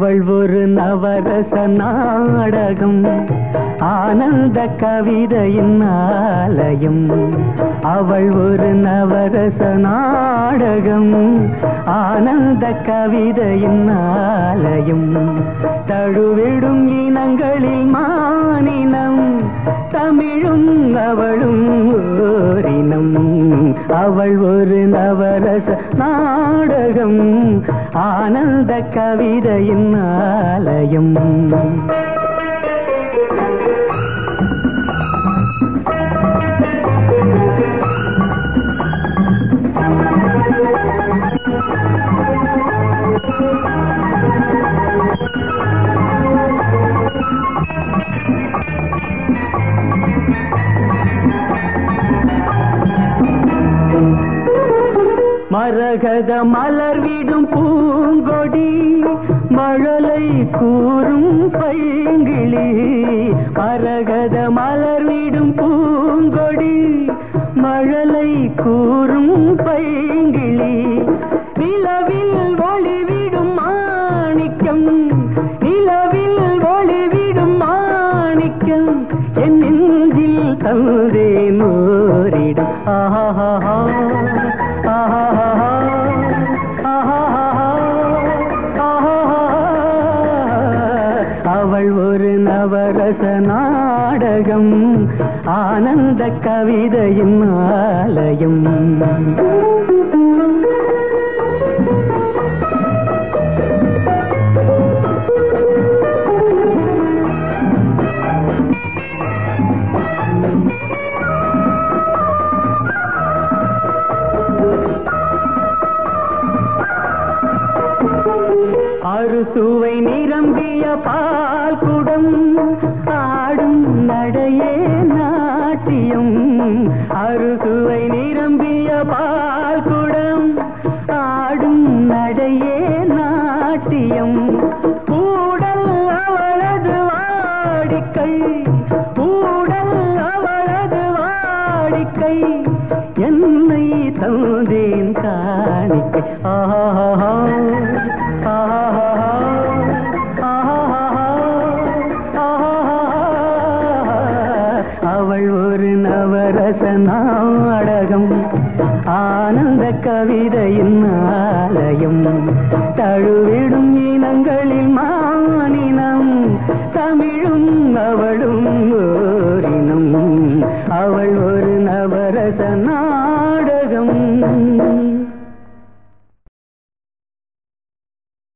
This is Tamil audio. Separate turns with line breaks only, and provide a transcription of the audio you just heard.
அவள் ஒரு நவரச நாடகம் ஆனந்த கவிதையின் ஆலயம் அவள் ஒரு நவரச நாடகம் ஆனந்த கவிதையின் ஆலயம் தழுவிடும் இனங்களில் மானினம் தமிழும் அவளும் ஓரினம் அவள் ஒரு நவரச நாடகம் ஆனந்த கவிதையின் ஆலயம் மரகத மலர் விடும் பூங்கொடி மழலை கூறும் பைங்கிளி மரகத மலர் விடும் பூங்கொடி மழலை கூறும் பைங்கிளி நிலவில் ஒளிவிடும் மாணிக்கம் நிலவில் ஒளிவிடும் மாணிக்கம் என் நெஞ்சில் தந்தேன் ஓரிடும் ஆஹா அவள் ஒரு நவரச நாடகம் ஆனந்த கவிதையின் ஆலயம் அறுசுவை நிரம்பிய பால் குடம் ஆடும் நடையே நாட்டியம் அறுசுவை நிரம்பிய பால் குடம் ஆடும் நடையே நாட்டியம் கூடல் அவளது வாடிக்கை கூடல் அவளது வாடிக்கை என்னை தந்தேன் காணிக்கை ஆஹா அவள் ஒரு நவரச நாடகம் ஆனந்த கவிதையின் ஆலயம் தழுவிடும் இனங்கள்